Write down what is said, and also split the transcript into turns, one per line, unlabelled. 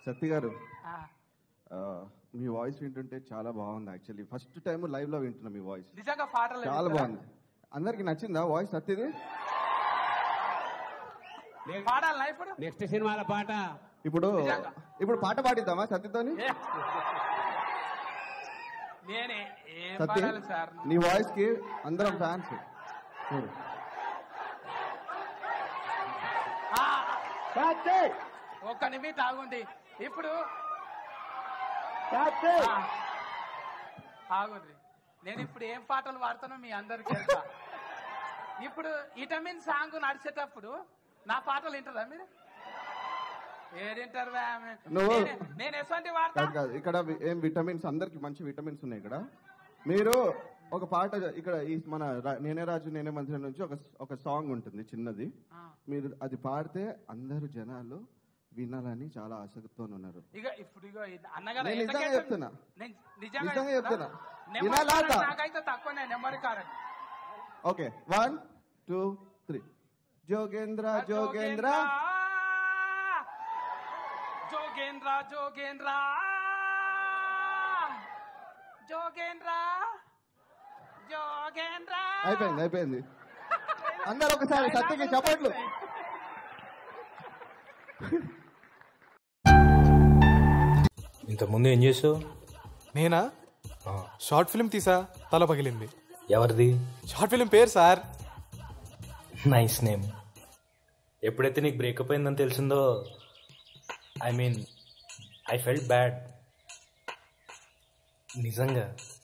సత్తి గారు
ఆ,
ఆ, మీ వాయిస్ వింటుంటే చాలా బాగుంది యాక్చువల్లీ ఫస్ట్ టైం లైవ్ లో వింటున్నా మీ వాయిస్
నిజంగా పాటలు
చాలా
వింటారా?
బాగుంది అందరికి నచ్చిందా వాయిస్ సత్తిది
పాడాలనా ఇప్పుడు
నెక్స్ట్ సినిమాల పాట
ఇప్పుడు
నిజంగా.
ఇప్పుడు పాట పాడిద్దామా సత్తితోని
ఏ. నేనే ఏం
సత్తి
పాడాలి సార్
నీ వాయిస్ కి అందరం ఫ్యాన్స్
ఆ, ఒక్క నిమిషం ఆగుంది ఇప్పుడు ఆ, ఆగుంది నేను ఇప్పుడు ఏం పాటలు పాడుతానో మీ అందరికి తెలుసా ఇప్పుడు విటమిన్ సాంగ్ నడిచేటప్పుడు నా పాటలు వింటారా మీరు ఏడింటారు బా?
నువ్వు-
నేనే- నేను ఎటువంటి వాడతా
కాదు కాదు ఇక్కడ వి- ఏం విటమిన్స్ అందరికి మంచి విటమిన్స్ ఉన్నాయి ఇక్కడ మీరు ఒక పాట ఇక్కడ ఈ మన రా- నేనే రాజు నేనే మంత్రి నుంచి ఒక ఒక సాంగ్ ఉంటుంది చిన్నది
ఆ.
మీరు అది పాడితే అందరు జనాలు వినాలని చాలా ఆసక్తితో ఉన్నారు
ఇక ఇప్పుడు ఇగో ఇది అన్నగారు
నేను నిజంగా
ఎంతకైతే-
చెప్తున్నా.
నేను నిజంగా
నిజంగా చెప్తున్నా.
నెంబర్
వినాలా
కారెక్ట్
వద్దా?
నాకైతే తక్కువనే number correct
okay one two three Jogendra Jogendra
Jogendra Jogendra Jogendra Jogendra
అయిపోయింది అయిపోయింది అందరు ఒకసారి సత్యకి చప్పట్లు
ఇంతకుముందు ఏం చేసావు
నేనా షార్ట్ ఫిల్మ్ తీసా తల పగిలింది
ఎవరిది
షార్ట్ ఫిల్మ్ పేరు సార్
నైస్ నేమ్ ఎప్పుడైతే నీకు బ్రేకప్ అయిందని తెలిసిందో I mean I felt bad నిజంగా